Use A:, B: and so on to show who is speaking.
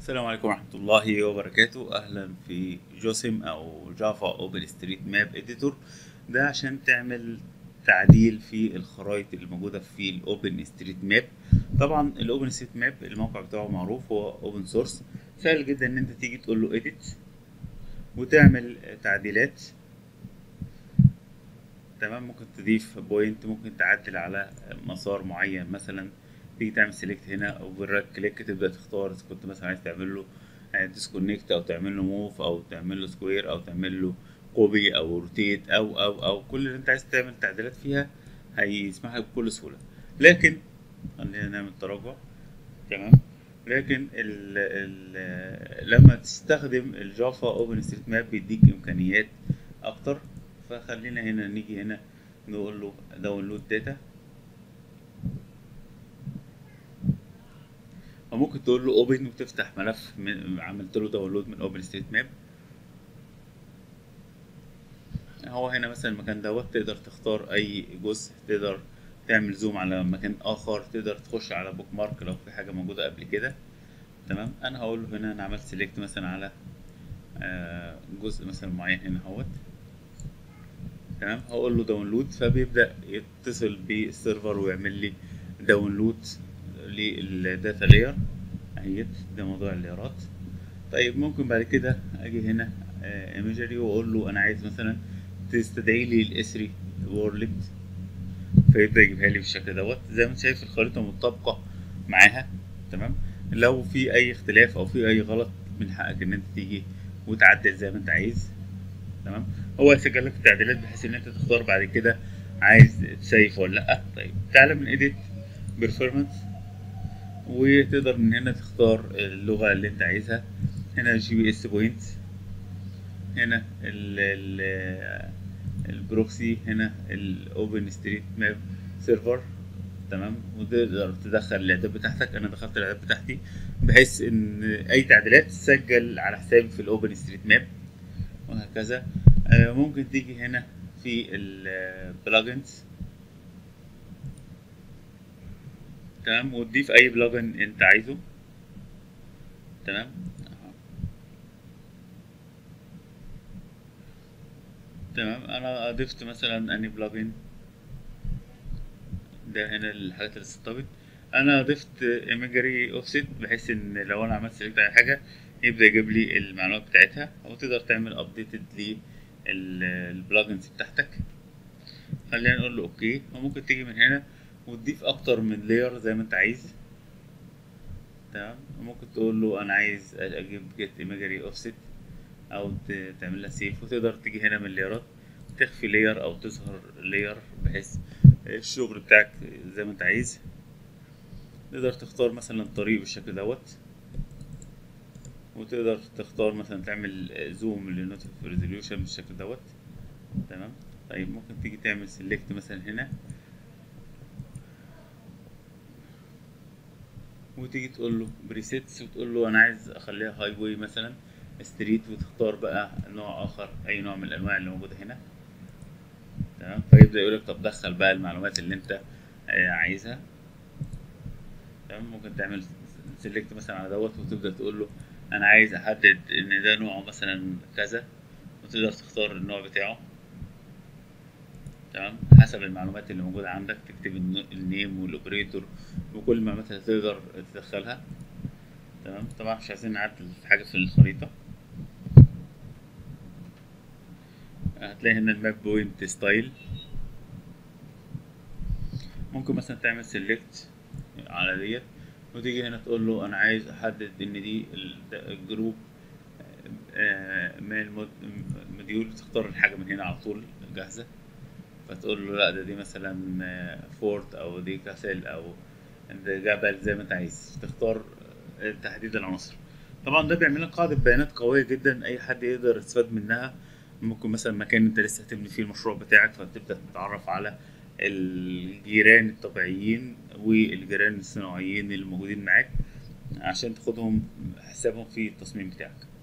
A: السلام عليكم ورحمة الله وبركاته أهلا في جوسم أو جافا أوبن ستريت ماب إديتور ده عشان تعمل تعديل في الخرائط اللي موجودة في الأوبن ستريت ماب طبعا الأوبن ستريت ماب الموقع بتاعه معروف هو أوبن سورس سهل جدا إن أنت تيجي تقول له إديت وتعمل تعديلات تمام ممكن تضيف بوينت ممكن تعدل على مسار معين مثلا تيجي تعمل سيلكت هنا او بالرايت كليك تبدا تختار اذا كنت مثلا عايز تعمل له ديسكونكت او تعمل له موف او تعمل له سكوير او تعمل له كوبي او روتيت او او او كل اللي انت عايز تعمل تعديلات فيها هيسمح لك بكل سهوله لكن خلينا نعمل تراجع تمام لكن ال ال لما تستخدم الجافا اوبن ستريت ماب بيديك امكانيات اكتر فخلينا هنا نيجي هنا نقول له داونلود داتا او ممكن تقول له اوبن وتفتح ملف من عملت له داونلود من اوبن ستريت ماب هو هنا مثلا المكان دوت تقدر تختار اي جزء تقدر تعمل زوم على مكان اخر تقدر تخش على بوك مارك لو في حاجه موجوده قبل كده تمام انا هقول له هنا انا عملت سيلكت مثلا على جزء مثلا معين هنا اهوت تمام هقول له داونلود فبيبدا يتصل بالسيرفر ويعمل لي داونلود للداتا لاير اهيت ده موضوع اللايرات طيب ممكن بعد كده اجي هنا ايمجري واقول له انا عايز مثلا تستدعي لي الاسري وورلد فيبدا يجيبها لي بالشكل دوت زي ما انت شايف الخريطه متطابقه معاها تمام لو في اي اختلاف او في اي غلط من حقك ان انت تيجي وتعدل زي ما انت عايز تمام هو هيسجل لك التعديلات بحيث ان انت تختار بعد كده عايز تسيف ولا لا طيب تعالى من ايديت بيرفورمانس وتقدر من هنا تختار اللغة اللي انت عايزها هنا جي بي اس بوينت هنا ال ال البروكسي هنا الاوبن ستريت ماب سيرفر تمام وتقدر تدخل الاعداد بتاعتك انا دخلت الاعداد بتاعتي بحيث ان اي تعديلات تسجل على حسابي في الاوبن ستريت ماب وهكذا ممكن تيجي هنا في البلجنز تمام وتضيف اي بلجن انت عايزه تمام تمام انا ضفت مثلا اني بلجن ده هنا الحاجات اللي استطبت انا ضفت ايمجري اوفست بحيث ان لو انا عملت سيلكت على حاجه يبدا يجيب لي المعلومات بتاعتها او تقدر تعمل ابديتد للبلجنز بتاعتك خلينا نقول له اوكي وممكن تيجي من هنا وتضيف اكتر من لاير زي ما انت عايز تمام ممكن تقول له انا عايز اجيب جيت ايمجري اوفست او تعمل لها سيف وتقدر تيجي هنا من اللايرات تخفي لاير او تظهر لاير بحيث الشغل بتاعك زي ما انت عايز تقدر تختار مثلا طريق بالشكل دوت وتقدر تختار مثلا تعمل زوم للنوتيف ريزوليوشن بالشكل دوت تمام طيب ممكن تيجي تعمل سيلكت مثلا هنا وتيجي تقول له بريسيتس وتقول له انا عايز اخليها هاي واي مثلا ستريت وتختار بقى نوع اخر اي نوع من الانواع اللي موجوده هنا تمام فيبدا يقول لك طب دخل بقى المعلومات اللي انت عايزها تمام ممكن تعمل سيلكت مثلا على دوت وتبدا تقول له انا عايز احدد ان ده نوعه مثلا كذا وتقدر تختار النوع بتاعه تمام حسب المعلومات اللي موجوده عندك تكتب النيم والاوبريتور وكل المعلومات اللي تقدر تدخلها تمام طبعا مش عايزين نعدل في حاجه في الخريطه هتلاقي هنا الماب بوينت ستايل ممكن مثلا تعمل سيلكت على ديت وتيجي هنا تقول له انا عايز احدد ان دي الجروب من الموديول تختار الحاجه من هنا على طول جاهزه فتقول له لا ده دي مثلا فورت او دي كاسل او ده جبل زي ما انت عايز تختار تحديد العناصر طبعا ده بيعمل لك قاعده بيانات قويه جدا اي حد يقدر يستفاد منها ممكن مثلا مكان انت لسه هتبني فيه المشروع بتاعك فتبدا تتعرف على الجيران الطبيعيين والجيران الصناعيين اللي موجودين معاك عشان تاخدهم حسابهم في التصميم بتاعك